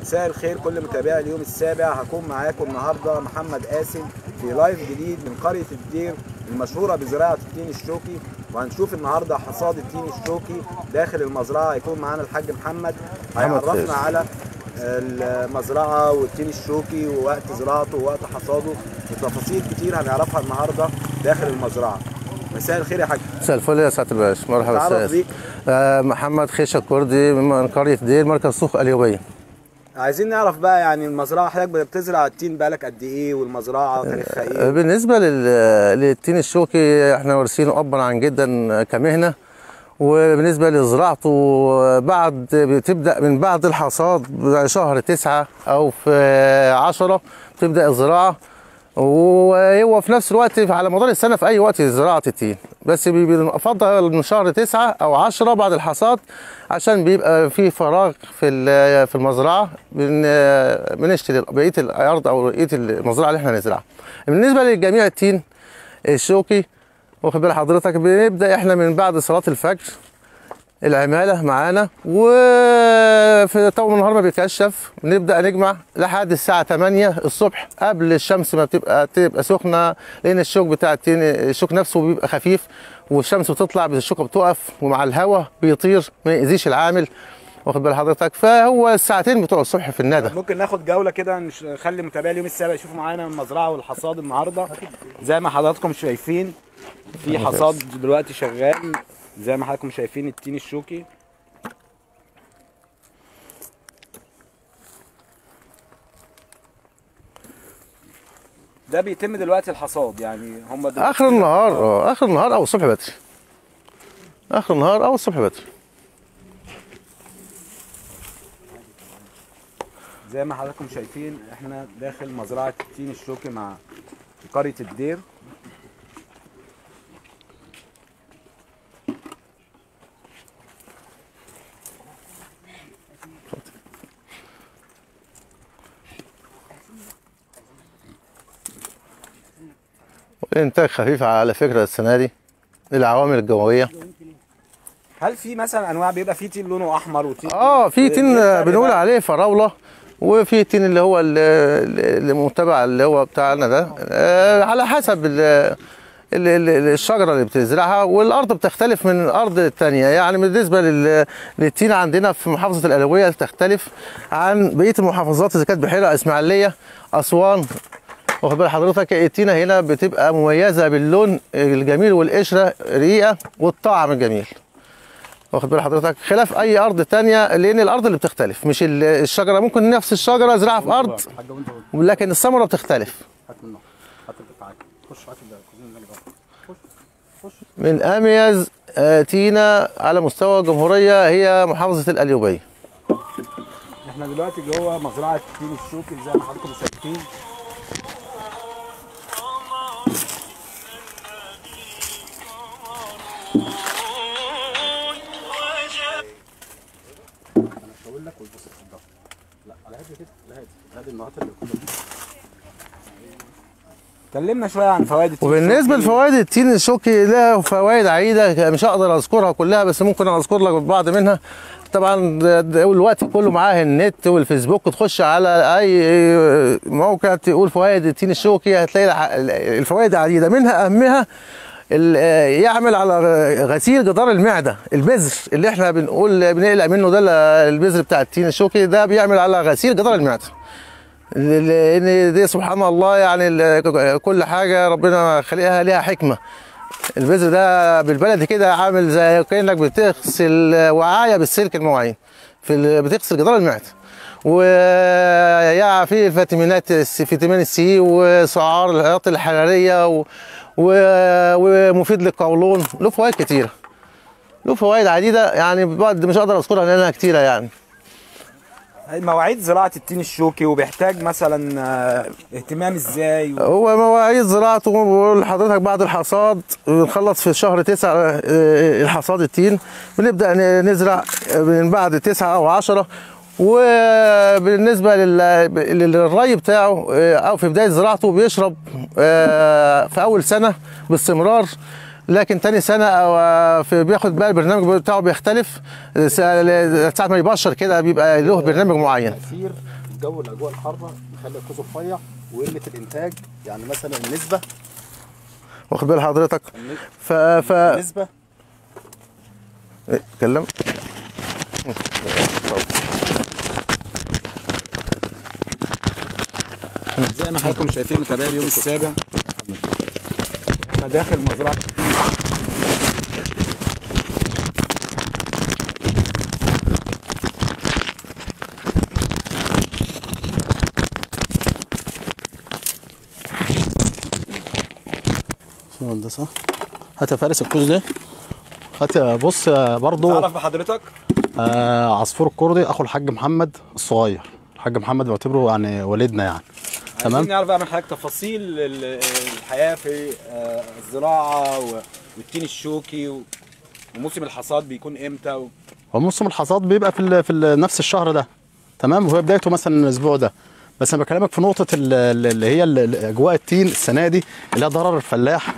مساء الخير كل متابعي اليوم السابع هكون معاكم النهارده محمد قاسم في لايف جديد من قريه الدير المشهوره بزراعه التين الشوكي وهنشوف النهارده حصاد التين الشوكي داخل المزرعه هيكون معانا الحاج محمد هيعرفنا خير. على المزرعه والتين الشوكي ووقت زراعته ووقت حصاده وتفاصيل كتير هنعرفها النهارده داخل المزرعه مساء الخير يا حاج مساء الفل يا سعاده الباشا مرحبا تعرف استاذ بيك. آه محمد خيشه الكردي من قريه دير مركز سوق اليوبيه عايزين نعرف بقى يعني المزرعه حضرتك بتزرع التين بقالك قد ايه والمزرعه تاريخها آه، ايه بالنسبه لل- للتين الشوكي احنا وارثينه ابا عن جدا كمهنه وبالنسبه لزراعته بعد بتبدا من بعد الحصاد شهر تسعة او في عشرة بتبدا الزراعه وهو في نفس الوقت على مدار السنه في اي وقت زراعه التين بس بي- بنفضل من شهر تسعة او عشرة بعد الحصاد عشان بيبقى في فراغ في ال- في المزرعه بن بنشتري بقيه الارض او بقيه المزرعه اللي احنا نزرعها بالنسبه لجميع التين الشوكي واخد بال حضرتك بنبدا احنا من بعد صلاه الفجر العماله معانا وفي طول النهار ما بيكشف بنبدا نجمع لحد الساعه 8 الصبح قبل الشمس ما بتبقى تبقى سخنه لان الشوك بتاع التين الشوك نفسه بيبقى خفيف والشمس بتطلع الشوكه بتقف ومع الهواء بيطير ما يأذيش العامل واخد بال حضرتك فهو الساعتين بتوع الصبح في الندى ممكن ناخد جوله كده نش- نخلي متابعي اليوم السابع يشوفوا معانا المزرعه والحصاد النهارده زي ما حضراتكم شايفين في حصاد دلوقتي شغال زي ما حضراتكم شايفين التين الشوكي ده بيتم دلوقتي الحصاد يعني هم دلوقتي اخر النهار اه اخر النهار او الصبح بدري اخر النهار او الصبح بدري زي ما حضراتكم شايفين احنا داخل مزرعه التين الشوكي مع قريه الدير الانتاج خفيف على فكره السنه دي العوامل الجويه هل في مثلا انواع بيبقى في تين لونه احمر وتين اه في تين إيه الفرق بنقول بقى؟ عليه فراوله وفي تين اللي هو ال- ال- المتبع اللي هو بتاعنا ده آه، على حسب ال- ال- ال- الشجره اللي بتزرعها والارض بتختلف من الارض الثانيه يعني بالنسبه لل- للتين عندنا في محافظه الالويه تختلف عن بقيه المحافظات اذا كانت بحيره اسماعيليه اسوان واخد بال حضرتك التينه هنا بتبقى مميزه باللون الجميل والقشره رقيقه والطعم الجميل واخد بال حضرتك خلاف اي ارض تانية لان الارض اللي بتختلف مش ال- الشجره ممكن نفس الشجره ازرعها في ارض حاجه وانت لكن الثمره بتختلف هات منه هات بتاعك خش هات الكوزين اللي جوه من اميز آه، تينه على مستوى الجمهوريه هي محافظه القليوبيه احنا دلوقتي جوه مزرعه التين الشوكي زي ما حضراتكم شايفين هقول لك والبص اتفضل لا على هادي كده على هادي هادي النهارده اللي كلمنا شويه عن فوائد التين وبالنسبه الشوكي. لفوائد التين الشوكي له فوائد عديده مش هقدر اذكرها كلها بس ممكن اذكر لك بعض منها طبعا ده- ده الوقت كله معاه النت والفيسبوك تخش على اي موقع تقول فوائد التين الشوكي هتلاقي الع- الفوائد عديده منها اهمها ال- يعمل على غسيل جدار المعده البذر اللي احنا بنقول بنقلق منه ده البذر بتاع التين الشوكي ده بيعمل على غسيل جدار المعده لان دي سبحان الله يعني ال- كل حاجه ربنا خلقها ليها حكمه البذر ده بالبلدي كده عامل زي كانك بتغسل وعايه بالسلك المواعين في ال- بتغسل جدار المعده ويا في فيتامينات الس- فيتامين السي وسعار العياط الحراريه و... و... ومفيد للقولون له فوائد كتيره له فوائد عديده يعني بعد مش هقدر اذكرها لانها كتيره يعني مواعيد زراعه التين الشوكي وبيحتاج مثلا آه، اهتمام ازاي و... هو مواعيد زراعته بقول لحضرتك بعد الحصاد بنخلص في شهر تسعة آه، الحصاد التين بنبدأ ن- نزرع من بعد تسعة أو عشرة وبالنسبة لل- للري بتاعه آه، أو في بداية زراعته بيشرب آه، في أول سنة باستمرار لكن تاني سنه أو في بياخد بقى البرنامج بتاعه بيختلف ساعه ساعة ما يبشر كده بيبقى له برنامج معين تاثير جو الاجواء الحاره يخلي الكوز رفيع وقله الانتاج يعني مثلا النسبه واخد بال حضرتك ف ف النسبه اتكلم زي ما حضراتكم شايفين متابعي اليوم السابع مداخل مزرعه ده صح هات يا فارس الكوز ده هات يا بص يا برضو تعرف بحضرتك آه عصفور الكردي اخو الحاج محمد الصغير الحاج محمد بعتبره يعني والدنا يعني عايزين تمام نعرف بقى من حضرتك تفاصيل ال- الحياه في آه، الزراعه و- والتين الشوكي و- وموسم الحصاد بيكون امتى و... هو موسم الحصاد بيبقى في ال في ال نفس الشهر ده تمام وهي بدايته مثلا الاسبوع ده بس انا بكلمك في نقطه ال- ال- اللي هي ال- ال- اجواء التين السنه دي اللي هي ضرر الفلاح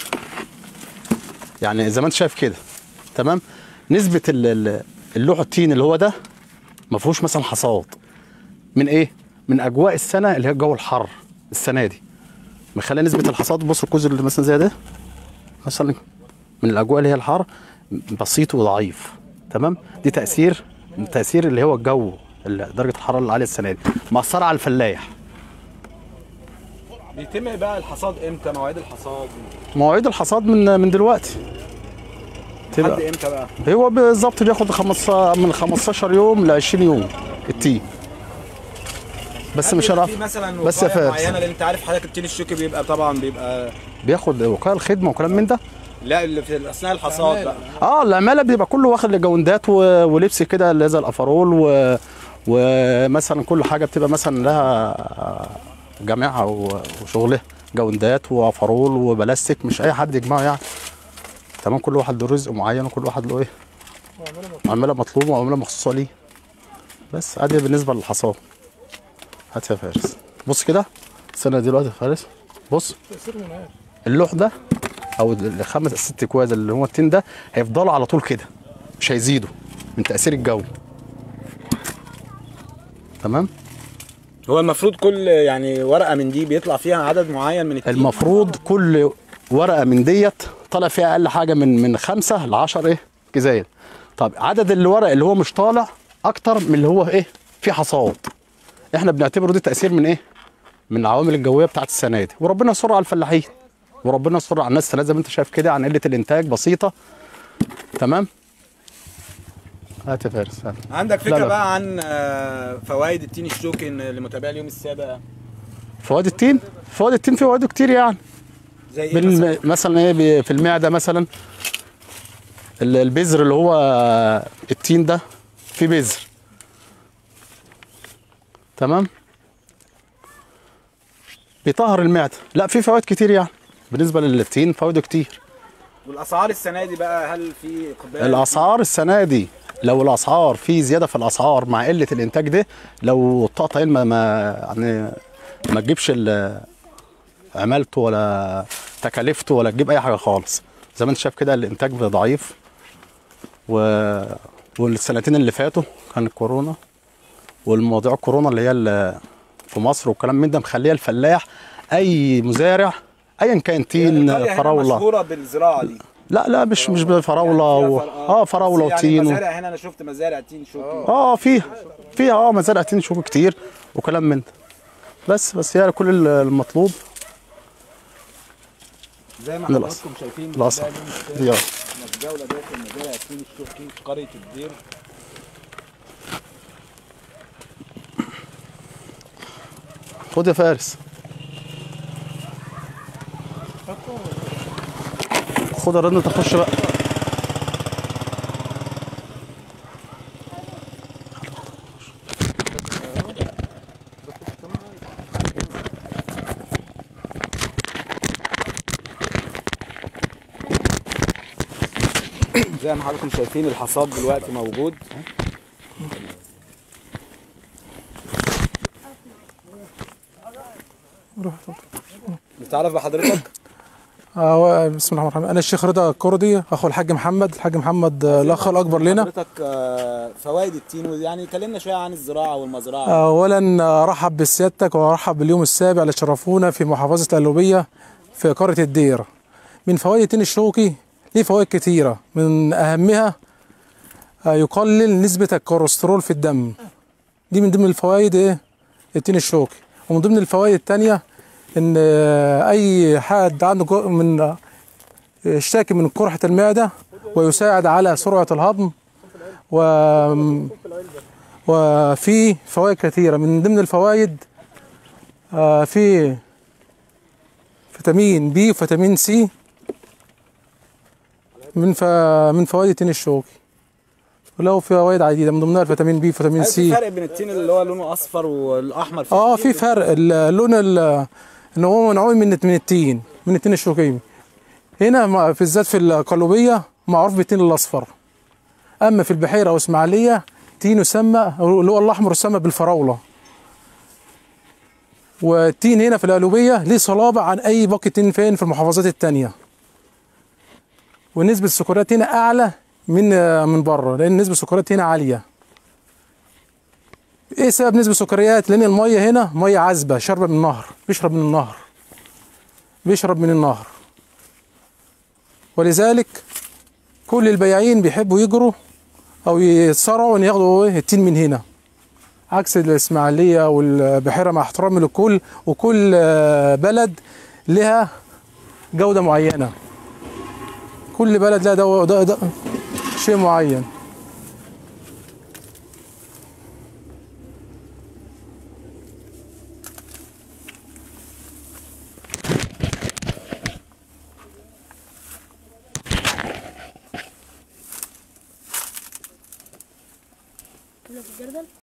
يعني زي ما انت شايف كده تمام نسبه ال- ال- اللوح التين اللي هو ده ما فيهوش مثلا حصاد من ايه من اجواء السنه اللي هي الجو الحر السنه دي مخلي نسبه الحصاد بص الكوز اللي مثلا زي ده مثلا من الاجواء اللي هي الحر بسيط وضعيف تمام دي تاثير التاثير اللي هو الجو ال- درجه الحراره العاليه السنه دي مأثره على الفلاح بيتم بقى الحصاد امتى مواعيد الحصاد مواعيد الحصاد من من دلوقتي لحد تبقى امتى بقى هو بالظبط بياخد 15 من 15 يوم ل 20 يوم التين بس هل مش بيبقى هنعرف في مثلا بس يا وقاية فارس. معينه لان انت عارف حضرتك التين الشوكي بيبقى طبعا بيبقى بياخد وقايه الخدمه وكلام من ده لا اللي في اثناء الحصاد بقى اه العماله بيبقى كله واخد جوندات و... ولبس كده اللي زي الافرول و... ومثلا كل حاجه بتبقى مثلا لها جامعها و- وشغلها جوندات وافرول وبلاستيك مش اي حد يجمعه يعني تمام كل واحد له رزق معين وكل واحد له ايه عماله مطلوبه وعماله مخصوصه ليه بس ادي بالنسبه للحصاد هات يا فارس بص كده استنى دلوقتي يا فارس بص اللوح ده او الخمس ست كواز اللي هو التين ده هيفضلوا على طول كده مش هيزيدوا من تاثير الجو تمام هو المفروض كل يعني ورقه من دي بيطلع فيها عدد معين من التين المفروض كل ورقه من ديت طالع فيها اقل حاجه من من خمسة ل 10 ايه جزاير طب عدد الورق اللي هو مش طالع اكتر من اللي هو ايه في حصاد احنا بنعتبره دي تاثير من ايه من العوامل الجويه بتاعت السنه دي وربنا يستر على الفلاحين وربنا يستر على الناس السنه زي ما انت شايف كده عن قله الانتاج بسيطه تمام هات يا فارس هات. عندك فكره لا لا. بقى عن آه، فوائد التين الشوكي إن لمتابعي اليوم السابع فوائد التين فوائد التين في فوائده كتير يعني زي ايه مثلا؟ بالم... مثلا ايه بي- في المعده مثلا ال- البذر اللي هو التين ده في بذر تمام بيطهر المعده لا في فوائد كتير يعني بالنسبه للتين فوائده كتير والاسعار السنه دي بقى هل في اقبال الاسعار السنه دي لو الاسعار في زياده في الاسعار مع قله الانتاج ده لو الطاقه ما ما يعني ما تجيبش ال- عمالته ولا تكاليفته ولا تجيب اي حاجه خالص زي ما انت شايف كده الانتاج ضعيف و والسنتين اللي فاتوا كان الكورونا والمواضيع الكورونا اللي هي ال- في مصر والكلام من ده مخليه الفلاح اي مزارع ايا كان تين إيطاليا هنا فراوله مشهوره بالزراعه دي لا لا مش مش بفراوله يعني و... فيها فر- اه فراوله بس وتين يعني و... مزارع هنا انا شفت مزارع تين شوكي اه فيها فيها اه مزارع تين شوكو كتير وكلام من ده بس بس هي كل ال- المطلوب زي ما من حضراتكم شايفين الأصل. متابعي اليوم السابع، دي آه. احنا في جوله داخل مزارع التين الشوكي في قريه الدير خد يا فارس خد يا رن تخش بقى زي ما حضراتكم شايفين الحصاد دلوقتي موجود بتعرف بحضرتك آه، بسم الله الرحمن الرحيم انا الشيخ رضا الكردي اخو الحاج محمد الحاج محمد آه، الاخ الاكبر لنا حضرتك آه، فوائد التين يعني كلمنا شويه عن الزراعه والمزرعه اولا آه، ارحب بسيادتك وارحب باليوم السابع اللي شرفونا في محافظه القلوبيه في قريه الدير من فوائد التين الشوكي ليه فوائد كتيره من اهمها آه، يقلل نسبه الكوليسترول في الدم دي من ضمن الفوائد ايه التين الشوكي ومن ضمن الفوائد التانية ان آه، اي حد عنده جو- من آه، يشتكي من قرحه المعده ويساعد على سرعه الهضم و وفي فوائد كثيرة من ضمن الفوائد آه، في فيتامين بي وفيتامين سي من ف... من فوائد التين الشوكي ولو فوائد عديدة من ضمنها الفيتامين بي وفيتامين هل في سي فرق بين التين اللي هو لونه اصفر والاحمر في اه التين؟ في فرق اللون ال- ان هو منعوم من من التين من التين الشوكي هنا ما- في بالذات في القلوبيه معروف بالتين الاصفر اما في البحيره واسماعيليه تين يسمى اللي هو الاحمر يسمى بالفراوله والتين هنا في القلوبيه ليه صلابه عن اي باقي تين فين في المحافظات التانية ونسبه السكريات هنا اعلى من من بره لان نسبه السكريات هنا عاليه ايه سبب نسبة السكريات؟ لأن المية هنا مية عذبة شاربة من النهر، بيشرب من النهر. بيشرب من النهر. ولذلك كل البياعين بيحبوا يجروا أو يتسرعوا إن ياخدوا إيه التين من هنا. عكس الإسماعيلية والبحيرة مع احترامي للكل وكل آه، بلد لها جودة معينة. كل بلد لها دو... دو... دو... شيء معين.